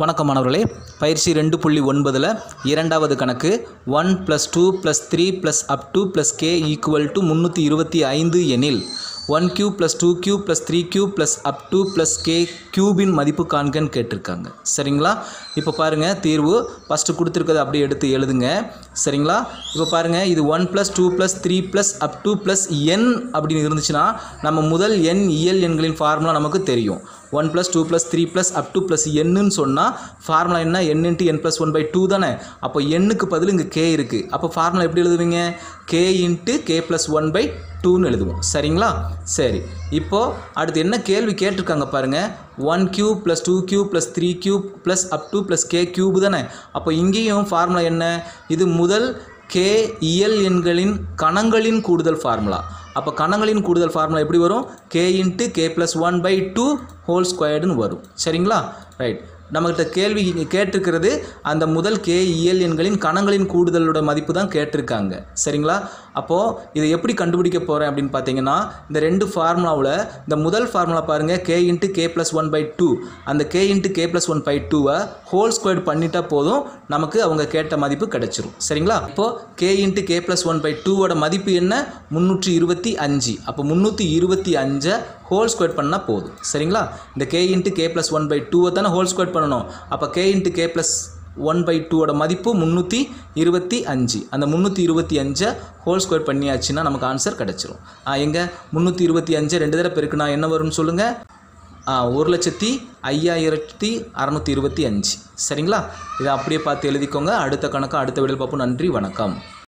வணக்கம் மாணவர்களே பயிற்சி ரெண்டு புள்ளி ஒன்பதில் இரண்டாவது கணக்கு one plus two plus three plus up to plus K equal to முந்நூற்றி இருபத்தி ஐந்து எனில் one cube plus two cube plus three cube plus up to plus K கியூபின் மதிப்பு காண்கன்னு கேட்டிருக்காங்க சரிங்களா இப்போ பாருங்கள் தீர்வு ஃபஸ்ட்டு கொடுத்துருக்கதை அப்படியே எடுத்து எழுதுங்க சரிங்களா இப்போ பாருங்கள் இது one plus two plus three plus up to plus n அப்படின்னு இருந்துச்சுன்னா நம்ம முதல் எண் இயல் எண்களின் ஃபார்முலா நமக்கு தெரியும் one plus two plus three plus up to plus எண்ணுன்னு சொன்னால் ஃபார்முலா என்ன n into n plus one by two தானே அப்போ எண்ணுக்கு பதில் இங்கே கே இருக்குது அப்போ ஃபார்முலா எப்படி எழுதுவீங்க K into K plus one by டூன்னு எழுதுவோம் சரிங்களா சரி இப்போது அடுத்து என்ன கேள்வி கேட்டிருக்காங்க பாருங்கள் one cube plus two cube plus three cube plus up to plus K cube தானே அப்போ இங்கேயும் ஃபார்முலா என்ன இது முதல் கே இயல் எண்களின் கணங்களின் கூடுதல் ஃபார்முலா அப்போ கணங்களின் கூடுதல் ஃபார்முலா எப்படி வரும் K into K plus one by two whole ஸ்கொயர்டுன்னு வரும் சரிங்களா ரைட் நம்மகிட்ட கேள்வி இங்க கேட்டிருக்கிறது அந்த முதல் கே இயல் எண்களின் கணங்களின் கூடுதலோட மதிப்பு தான் கேட்டிருக்காங்க சரிங்களா அப்போது இதை எப்படி கண்டுபிடிக்க போகிறேன் அப்படின்னு பார்த்தீங்கன்னா இந்த ரெண்டு ஃபார்முலாவில் இந்த முதல் ஃபார்முலா பாருங்கள் K into K plus one by two அந்த K into K plus one by டூவை ஹோல் ஸ்கொயர்டு பண்ணிட்டா போதும் நமக்கு அவங்க கேட்ட மதிப்பு கிடைச்சிரும் சரிங்களா இப்போது K into K plus one by டூவோட மதிப்பு என்ன முந்நூற்றி இருபத்தி அஞ்சு அப்போ முந்நூற்றி இருபத்தி அஞ்சை ஹோல் ஸ்கொயர் பண்ணால் போதும் சரிங்களா இந்த K into K plus one by டூவை தானே ஹோல் ஸ்கொயர் பண்ணணும் அப்போ K into K plus one by டூவோட மதிப்பு முந்நூற்றி இருபத்தி அஞ்சு அந்த முந்நூற்றி இருபத்தி அஞ்சை ஹோல் ஸ்கொயர் பண்ணியாச்சுன்னா நமக்கு ஆன்சர் கிடச்சிரும் எங்கே முந்நூற்றி இருபத்தி அஞ்சை ரெண்டு தடவை பெருக்குனா என்ன வரும்னு சொல்லுங்கள் ஆ ஒரு லட்சத்தி ஐயாயிரத்தி அறநூற்றி இருபத்தி அஞ்சு சரிங்களா இதை அப்படியே பார்த்து எழுதிக்கோங்க அடுத்த கணக்கு அடுத்த வீடியோ பார்ப்போம் நன்றி வணக்கம்